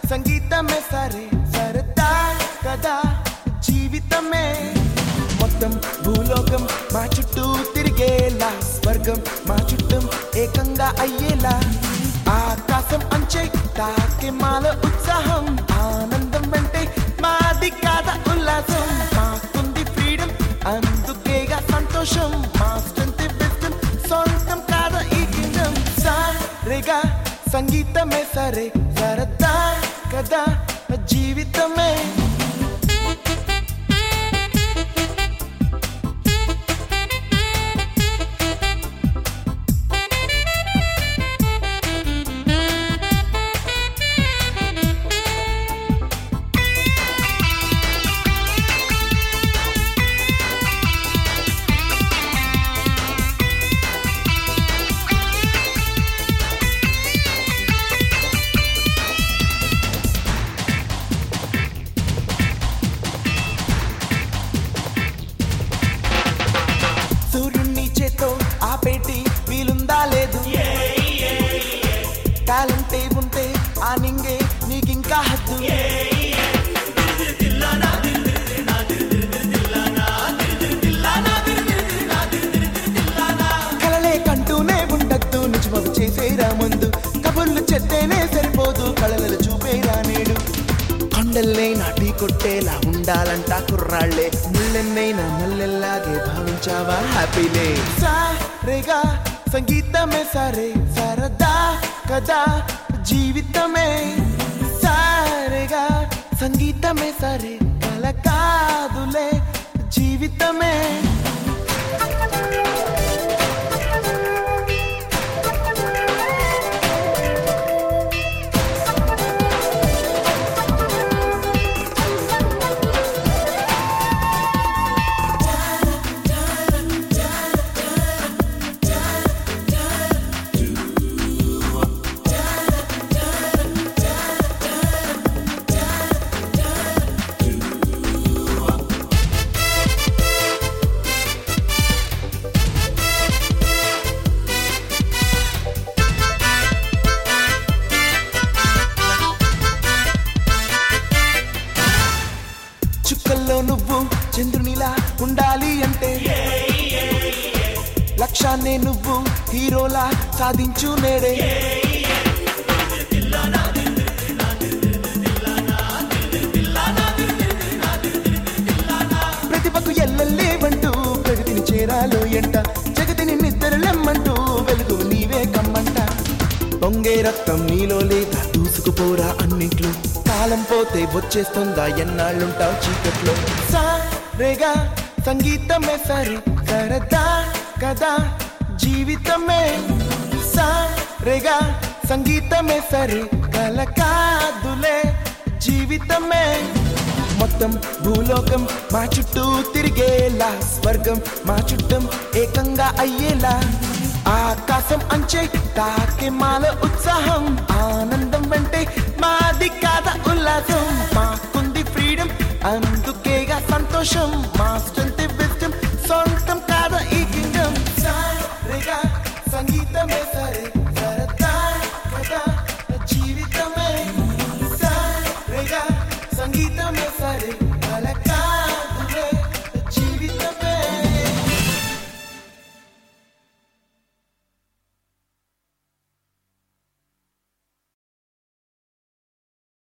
సంగీతమే సరే సరదా కదా జీవితమే మొత్తం భూలోకం మా చుట్టూ తిరిగేలా స్వర్గం మా చుట్టం ఏకంగా అయ్యేలా ఆకాశం అంచే తాకే మాల ఉత్సాహం ఆనందం వెంటే మాది కాద ఉల్లాసం మాకుంది ఫ్రీడమ్ అందుకేగా సంతోషం మా స్ట్రెంత్ విజ్డమ్ సొంతం కాద ఈ కింగం సారేగా సంగీతమే సరే సరదా కదా జీవితమే సూర్యుని చేతో ఆపేటి వీలుందా లేదు టాలెంటే ఉంటే ఆ నింగే నీకింకా హద్దు కలలే కంటూనే ఉండద్దు నిజమవు చేసేరా ముందు కబుర్లు చెత్తేనే సరిపోదు కళలు చూపేరా నేడు కొండల్లే నాటి కొట్టేలా ఉండాలంట కుర్రాళ్ళే ముళ్ళెన్నైనా మల్లెల్లాగే భావించావా హ్యాపీలే సారేగా సంగీతమే సరే సరదా కదా జీవితమే సారేగా సంగీతమే సరే కల కాదులే జీవితమే చుక్కల్లో నువ్వు చంద్రునిలా ఉండాలి అంటే లక్ష్యాన్నే నువ్వు హీరోలా సాధించు నేడే ప్రతిభకు ఎల్లలేవంటూ ప్రగతిని చేరాలో ఎంట జగతిని నిద్రలెమ్మంటూ వెలుగు నీవే కమ్మంట పొంగే రక్తం నీలో లేదా దూసుకుపోరా అన్నిట్లో కాలం పోతే వచ్చేస్తుందా ఎన్నాళ్ళుంటావు చీకట్లో సారేగా సంగీతమే సరే సరదా కదా జీవితమే సారేగా సంగీతమే సరే కల కాదులే జీవితమే మొత్తం భూలోకం మా చుట్టూ తిరిగేలా స్వర్గం మా చుట్టం ఏకంగా అయ్యేలా ఆకాశం అంచే తాకే మాల ఉత్సాహం ఆనందం వెంటే మాది కాద ఉల్లాసం మాకుంది ఫ్రీడమ్ అందుకేగా సంతోషం మా స్ట్రెంత్ విజ్డమ్ సొంతం కాద ఈ కింగం సారేగా సంగీతమే సరే సరదా కదా జీవితమే సారేగా సంగీతమే సరే